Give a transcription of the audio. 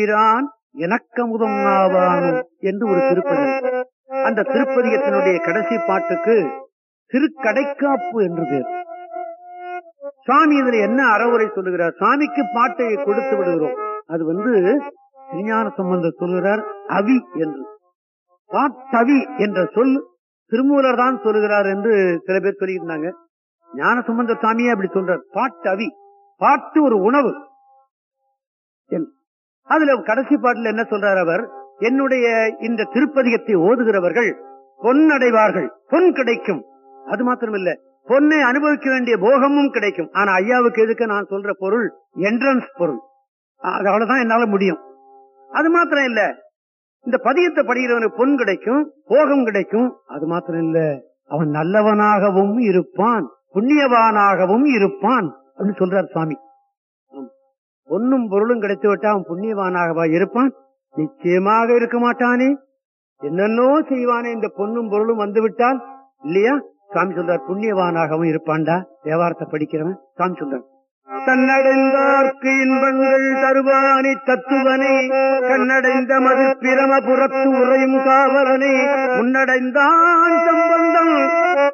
பிரான் எனக்கமுதம் ஆவானோ என்று ஒரு திருப்பதி அந்த திருப்பதிகத்தினுடைய கடைசி பாட்டுக்கு திருக்கடைக்காப்பு என்று பேர் சுவாமி இதுல என்ன அறவுரை சொல்லுகிறார் சுவாமிக்கு பாட்டை கொடுத்து விடுகிறோம் அது வந்து திருஞான சம்பந்தர் சொல்லுகிறார் அவி என்று பாட்டவி என்ற சொல் திருமூலர் தான் சொல்லுகிறார் என்று சில பேர் சொல்லியிருந்தாங்க ஞான சம்பந்த சாமியே அப்படி சொல்றார் பாட்டவி பாட்டு ஒரு உணவு என்று. அதுல கடைசி பாட்டுல என்ன சொல்றார் அவர் என்னுடைய இந்த திருப்பதிகத்தை ஓதுகிறவர்கள் பொன் அடைவார்கள் பொன் கிடைக்கும் அது மாத்திரமில்ல பொன்னை அனுபவிக்க வேண்டிய போகமும் கிடைக்கும் ஆனா ஐயாவுக்கு எதுக்கு நான் சொல்ற பொருள் என்ட்ரன்ஸ் பொருள் அது அவ்வளவுதான் என்னால முடியும் அது மாத்திரம் இல்ல இந்த பதியத்தை படிக்கிறவனுக்கு பொன் கிடைக்கும் போகம் கிடைக்கும் அது மாத்திரம் இல்ல அவன் நல்லவனாகவும் இருப்பான் புண்ணியவானாகவும் இருப்பான் அப்படின்னு சொல்றார் சுவாமி ஆம். பொன்னும் பொருளும் கிடைத்து விட்டா அவன் புண்ணியவானாகவா இருப்பான் நிச்சயமாக இருக்க மாட்டானே என்னென்னோ செய்வானே இந்த பொன்னும் பொருளும் வந்து விட்டால் இல்லையா சாமி சொல்றார் புண்ணியவானாகவும் இருப்பான்டா தேவாரத்தை படிக்கிறவன் சாமி சொல்றார் தன்னடைந்தார்க்கு இன்பங்கள் தருவானி தத்துவனே கண்ணடைந்த மது பிரமபுரத்து உறையும் காவலனே முன்னடைந்தான் சம்பந்தம்